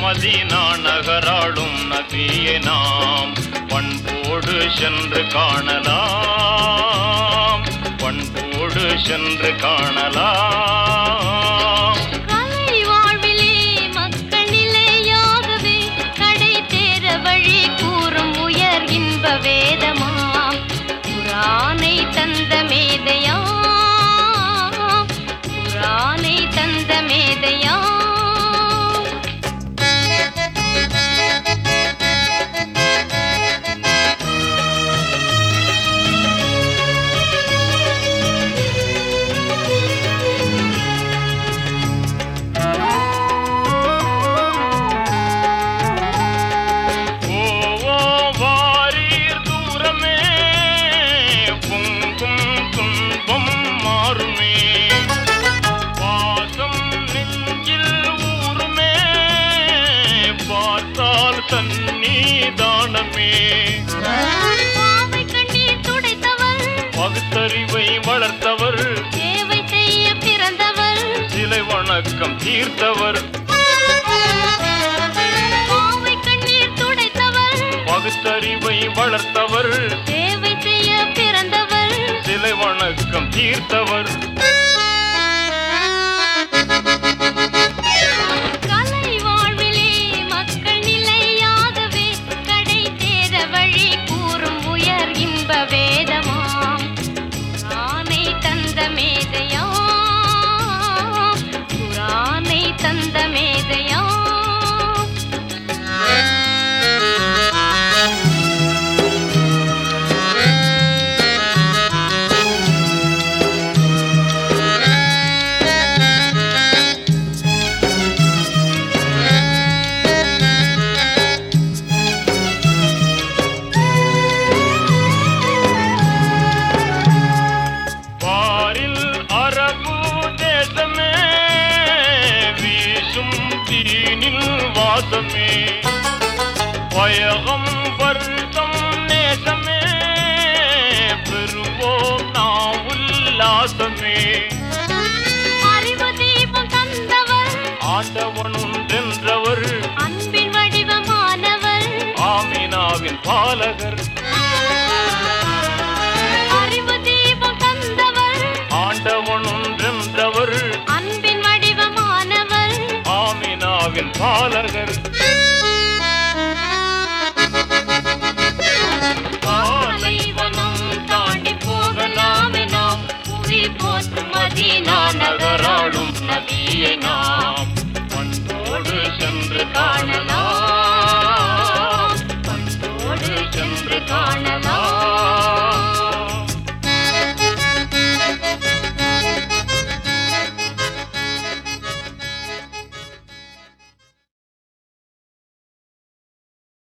Medina நகராடும் நபியை நாம் பண்போடு சென்று காணலாம் பண்போடு சென்று காணலாம் கலை வாழ்விலே மக்கள் நிலையாகவே கடை தேர வழி கூறும் உயர் இன்ப வேதமாம் குரானை தந்த மேதையாம் குரானை தந்த மேதையாம் ஓவோ வாரீர் தூரமே பொங்கும் துன்பம் மாறுமே பாசம் நெஞ்சில் ஊறுமே பார்த்தால் தண்ணீதானமே பாவை கண்ணீர் துடைத்தவர் பகுத்தறிவை வளர்த்தவர் சேவை செய்ய பிறந்தவர் சிலை வணக்கம் தீர்த்தவர் பாவை கண்ணீர் துடைத்தவர் பகுத்தறிவை வளர்த்தவர் சேவை செய்ய பிறந்தவர் சிலை வணக்கம் தீர்த்தவர் கலை வாழ்விலே மக்கள் நிலையாகவே கடை தேர வழி கூறும் உயர் இன்ப வேதமாம் குரானை தந்த மேதையாம் குரானை தந்த மேதையாம் பாரில் அரபு தேசமே வீசும் தீனில் வாசமே பயகம் வருத்தம் நேசமே பெறுவோம் நாம் உல்லாசமே அறிவு தீபம் தந்தவர் ஆண்டவனுன்றென்றவர் அன்பின் வடிவமானவர் ஆமினாவின் பாலகர் அறிவு தீபம் தந்தவர் ஆண்டவனுன்றென்றவர் அன்பின் வடிவமானவர் ஆமினாவின் பாலகர் பாலைவனம் தாண்டி போகலாமே நாம் புவி போற்றும் மதீனா நகராடும் நபியை நாம் பண்போடு சென்று காணலாம் பண்போடு சென்று காணலாம்